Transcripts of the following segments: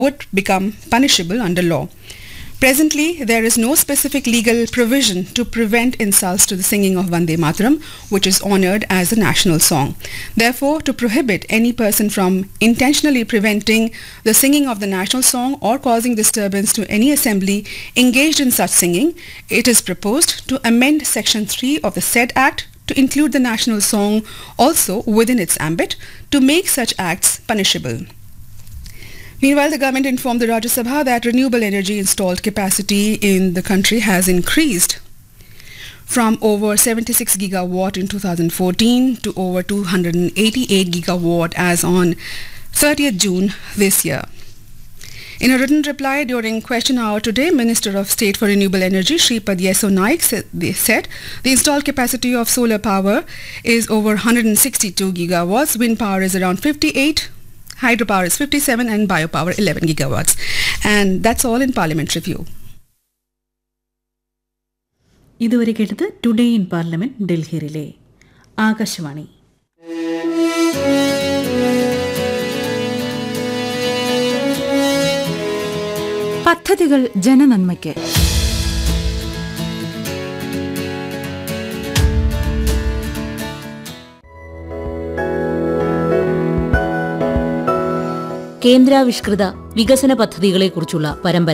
would become punishable under law. Presently, there is no specific legal provision to prevent insults to the singing of Vande Mataram, which is honored as a national song. Therefore, to prohibit any person from intentionally preventing the singing of the national song or causing disturbance to any assembly engaged in such singing, it is proposed to amend Section 3 of the said Act to include the national song also within its ambit to make such acts punishable. Meanwhile, the government informed the Rajya Sabha that renewable energy installed capacity in the country has increased from over 76 gigawatt in 2014 to over 288 gigawatt as on 30th June this year. In a written reply during question hour today, Minister of State for Renewable Energy, Shripad Yeso Naik, said, they said the installed capacity of solar power is over 162 gigawatts, wind power is around 58, hydropower is 57 and biopower 11 gigawatts. And that's all in Parliament Review. ഇതുവരെ കേട്ടത് today in parliament ഡൽഹിയിലെ ആകാശവാണി പദ്ധതികൾ ജനനന്മയ്ക്ക് കേന്ദ്രാവിഷ്കൃത വികസന പദ്ധതികളെക്കുറിച്ചുള്ള പരമ്പര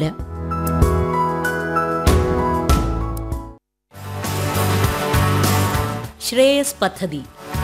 ശ്രേയസ് പദ്ധതി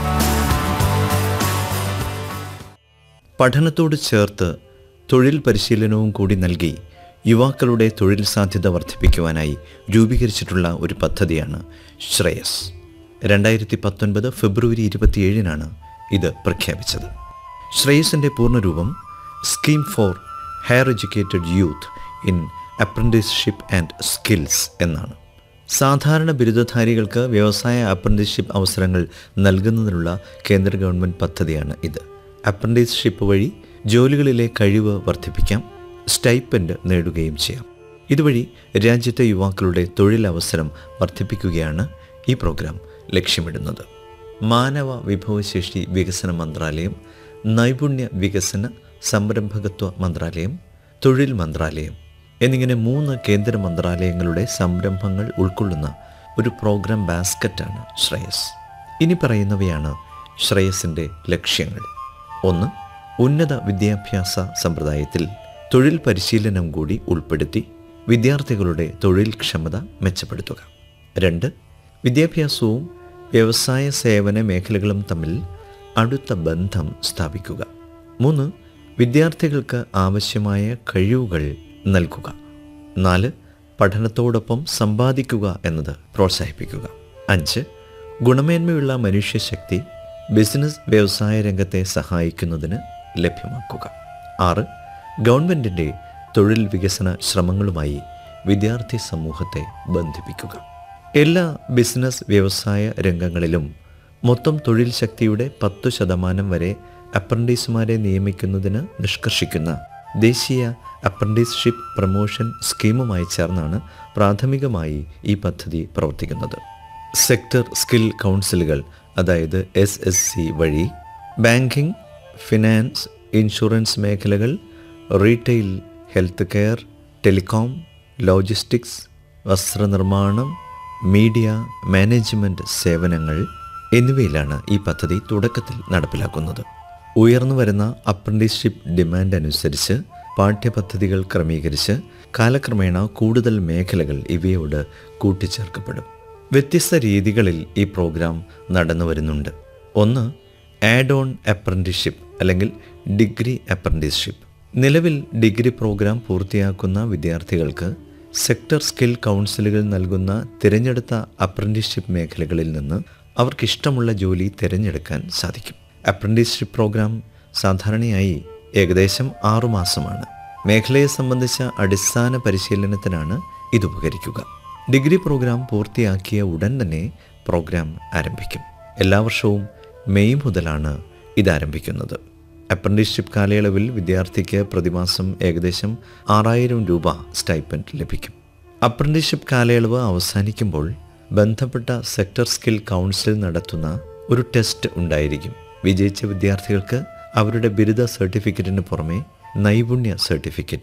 പഠനത്തോട് ചേർത്ത് തൊഴിൽ പരിശീലനവും കൂടി നൽകി യുവാക്കളുടെ തൊഴിൽ സാധ്യത വർദ്ധിപ്പിക്കുവാനായി രൂപീകരിച്ചിട്ടുള്ള ഒരു പദ്ധതിയാണ് ശ്രേയസ് രണ്ടായിരത്തി പത്തൊൻപത് ഫെബ്രുവരി ഇരുപത്തിയേഴിനാണ് ഇത് പ്രഖ്യാപിച്ചത് ശ്രേയസിൻ്റെ പൂർണ്ണരൂപം scheme for higher educated youth in apprenticeship and skills എന്നാണ് സാധാരണ ബിരുദധാരികൾക്ക് വ്യവസായ അപ്രന്റീസ്ഷിപ്പ് അവസരങ്ങൾ നൽകുന്നതിനുള്ള കേന്ദ്ര ഗവൺമെൻറ് പദ്ധതിയാണ് ഇത് അപ്രന്റീസ്ഷിപ്പ് വഴി ജോലികളിലെ കഴിവ് വർദ്ധിപ്പിക്കാം സ്റ്റൈപ്പൻഡ് നേടുകയും ചെയ്യാം ഇതുവഴി രാജ്യത്തെ യുവാക്കളുടെ തൊഴിലവസരം വർദ്ധിപ്പിക്കുകയാണ് ഈ പ്രോഗ്രാം ലക്ഷ്യമിടുന്നത് മാനവ വിഭവശേഷി വികസന മന്ത്രാലയം നൈപുണ്യ വികസന സംരംഭകത്വ മന്ത്രാലയം തൊഴിൽ മന്ത്രാലയം എന്നിങ്ങനെ മൂന്ന് കേന്ദ്ര മന്ത്രാലയങ്ങളുടെ സംരംഭങ്ങൾ ഉൾക്കൊള്ളുന്ന ഒരു പ്രോഗ്രാം ബാസ്ക്കറ്റാണ് ശ്രേയസ് ഇനി പറയുന്നവയാണ് ശ്രേയസിൻ്റെ ലക്ഷ്യങ്ങൾ ഒന്ന് ഉന്നത വിദ്യാഭ്യാസ സമ്പ്രദായത്തിൽ തൊഴിൽ പരിശീലനം കൂടി ഉൾപ്പെടുത്തി വിദ്യാർത്ഥികളുടെ തൊഴിൽ ക്ഷമത മെച്ചപ്പെടുത്തുക രണ്ട് വിദ്യാഭ്യാസവും വ്യവസായ സേവന മേഖലകളും തമ്മിൽ അടുത്ത ബന്ധം സ്ഥാപിക്കുക മൂന്ന് വിദ്യാർത്ഥികൾക്ക് ആവശ്യമായ കഴിവുകൾ നൽകുക നാല് പഠനത്തോടൊപ്പം സമ്പാദിക്കുക എന്നത് പ്രോത്സാഹിപ്പിക്കുക അഞ്ച് ഗുണമേന്മയുള്ള മനുഷ്യശക്തി ബിസിനസ് വ്യവസായ രംഗത്തെ സഹായിക്കുന്നതിന് ലഭ്യമാക്കുക ആറ് ഗവൺമെൻറ്റിൻ്റെ തൊഴിൽ വികസന ശ്രമങ്ങളുമായി വിദ്യാർത്ഥി സമൂഹത്തെ ബന്ധിപ്പിക്കുക എല്ലാ ബിസിനസ് വ്യവസായ രംഗങ്ങളിലും മൊത്തം തൊഴിൽ ശക്തിയുടെ പത്തു ശതമാനം വരെ അപ്രന്റീസുമാരെ നിയമിക്കുന്നതിന് നിഷ്കർഷിക്കുന്ന ദേശീയ അപ്രന്റീസ്ഷിപ്പ് പ്രൊമോഷൻ സ്കീമുമായി ചേർന്നാണ് പ്രാഥമികമായി ഈ പദ്ധതി പ്രവർത്തിക്കുന്നത് സെക്ടർ സ്കിൽ കൗൺസിലുകൾ അതായത് എസ് എസ് സി വഴി ബാങ്കിംഗ് ഫിനാൻസ് ഇൻഷുറൻസ് മേഖലകൾ retail health care telecom logistics വസ്ത്രനിർമ്മാണം മീഡിയ മാനേജ്മെൻറ്റ് സേവനങ്ങൾ എന്നിവയിലാണ് ഈ പദ്ധതി തുടക്കത്തിൽ നടപ്പിലാക്കുന്നത് ഉയർന്നു വരുന്ന അപ്രന്റീസ്ഷിപ്പ് ഡിമാൻഡ് അനുസരിച്ച് പാഠ്യപദ്ധതികൾ ക്രമീകരിച്ച് കാലക്രമേണ കൂടുതൽ മേഖലകൾ ഇവയോട് കൂട്ടിച്ചേർക്കപ്പെടും വ്യത്യസ്ത രീതികളിൽ ഈ പ്രോഗ്രാം നടന്നു വരുന്നുണ്ട് ഒന്ന് ആഡ് ഓൺ അപ്രന്റീസ്ഷിപ്പ് അല്ലെങ്കിൽ ഡിഗ്രി അപ്രന്റീസ്ഷിപ്പ് നിലവിൽ ഡിഗ്രി പ്രോഗ്രാം പൂർത്തിയാക്കുന്ന വിദ്യാർത്ഥികൾക്ക് സെക്ടർ സ്കിൽ കൗൺസിലുകൾ നൽകുന്ന തിരഞ്ഞെടുത്ത അപ്രന്റീസ്ഷിപ്പ് മേഖലകളിൽ നിന്ന് അവർക്കിഷ്ടമുള്ള ജോലി തിരഞ്ഞെടുക്കാൻ സാധിക്കും അപ്രന്റീസ്ഷിപ്പ് പ്രോഗ്രാം സാധാരണയായി ഏകദേശം ആറുമാസമാണ് മേഖലയെ സംബന്ധിച്ച അടിസ്ഥാന പരിശീലനത്തിനാണ് ഇത് ഉപകരിക്കുക ഡിഗ്രി പ്രോഗ്രാം പൂർത്തിയാക്കിയ ഉടൻ തന്നെ പ്രോഗ്രാം ആരംഭിക്കും എല്ലാ വർഷവും മെയ് മുതലാണ് ഇത് ആരംഭിക്കുന്നത് അപ്രന്റീസ്ഷിപ്പ് കാലയളവിൽ വിദ്യാർത്ഥിക്ക് പ്രതിമാസം ഏകദേശം ആറായിരം രൂപ സ്റ്റൈപ്പൻഡ് ലഭിക്കും അപ്രന്റീസ്ഷിപ്പ് കാലയളവ് അവസാനിക്കുമ്പോൾ ബന്ധപ്പെട്ട സെക്ടർ സ്കിൽ കൗൺസിൽ നടത്തുന്ന ഒരു ടെസ്റ്റ് ഉണ്ടായിരിക്കും വിജയിച്ച വിദ്യാർത്ഥികൾക്ക് അവരുടെ ബിരുദ സർട്ടിഫിക്കറ്റിന് പുറമെ നൈപുണ്യ സർട്ടിഫിക്കറ്റ്